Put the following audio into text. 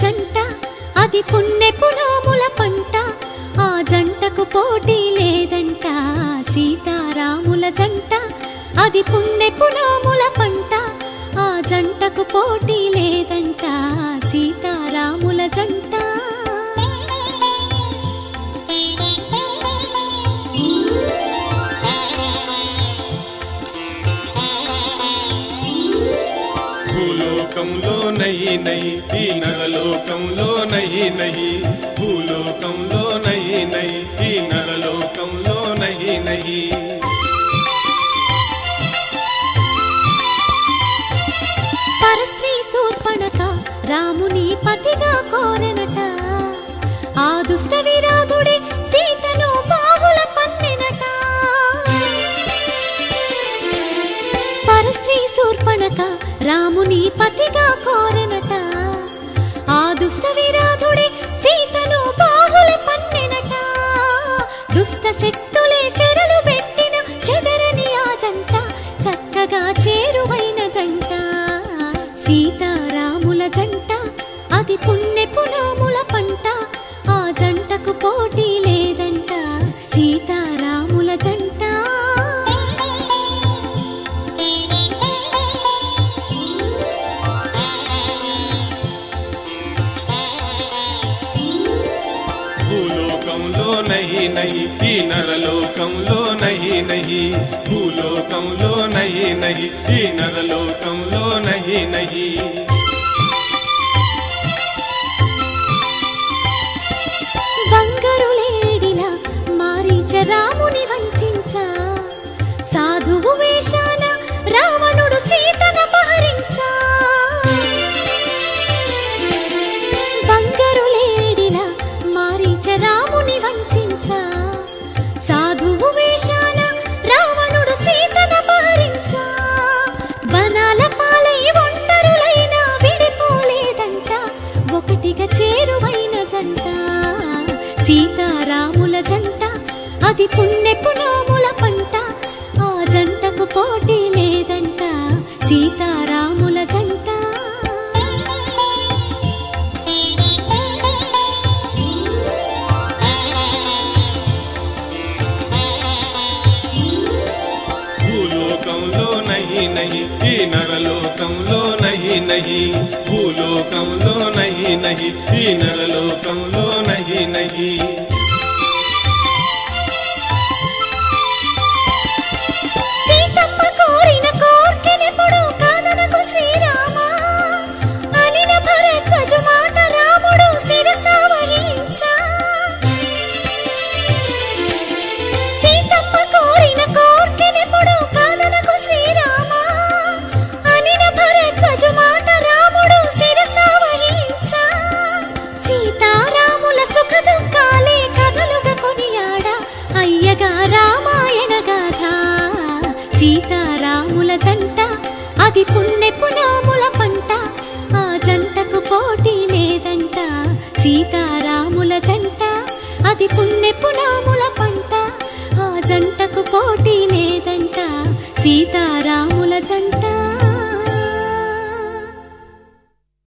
జంట అది పుణ్యపు నోముల పంట ఆ జంటకు పోటీ లేదంట సీతారాముల జంట అది పుణ్యపు నోముల పంట ఆ జంటకు పోటీ లేదంట సీతారాముల జంట భూలోకంలో నహి నహి ఈ నరలోకంలో నహి నహి భూలోకంలో నహి నహి ఈ నరలోకంలో నహి నహి పరస్త్రీ శూర్పణక రాముని పతిగా కోరెనట ఆ దుష్ట విరాగుడి సీతను బాహుల పన్నెనట పరస్త్రీ శూర్పణక రాముని పతిగా కోరెనట ఆ దుష్ట విరాధుడి సీతను బాహుల పన్నెనట దుష్ట శక్తులే చెరలు పెట్టిన చెదరని ఆ జంట చక్కగా చేరువైన జంట సీతారాముల జంట అది పుణ్యపు నోముల పంట ఆ జంటకు పోటీ లేదంట సీతారాముల జంట భూలోకంలో నహి నహి ఈ నరలోకంలో నహి నహి భూలోకంలో నహి నహి ఈ నరలోకంలో నహి నహి బంగారు లేడిలా మారీచ రాముని వంచించ సాధువు వేషాన రావణుడు సీతనపహరించ బంగారు లేడిలా మారీచ రాముని వంచించ సాధువు వేషాన రావణుడు సీతనపహరించ బనాల పాలై ఒంటరులైన విడిపోలేదంట ఒకటిగా చేరువైన జంట సీతారాముల జంట అది పుణ్యపు నోముల పంట ఆ జంటకు పోటీ లేదంట సీతారాముల జంట భూలోకంలో నహి నహి ఈ నరలోకంలో నహి నహి భూలోకంలో నహి నహి ఈ నరలోకంలో నహి నహి సీతమ్మ కోరిన కోర్కెనెప్పుడు కాదనకు శ్రీరామ అనిన భరద్వజు మాట రాముడు శిరస వహించా సీతమ్మ కోరిన కోర్కెనెప్పుడు కాదనకు శ్రీరామ అనిన భరద్వజు మాట రాముడు శిరస వహించా సీతారాముల సుఖ దుఃఖాలే కథలుగా కొనియాడ అయ్యగా రామాయణ గాథ సీతారాముల జంట అది పుణ్యపు నోముల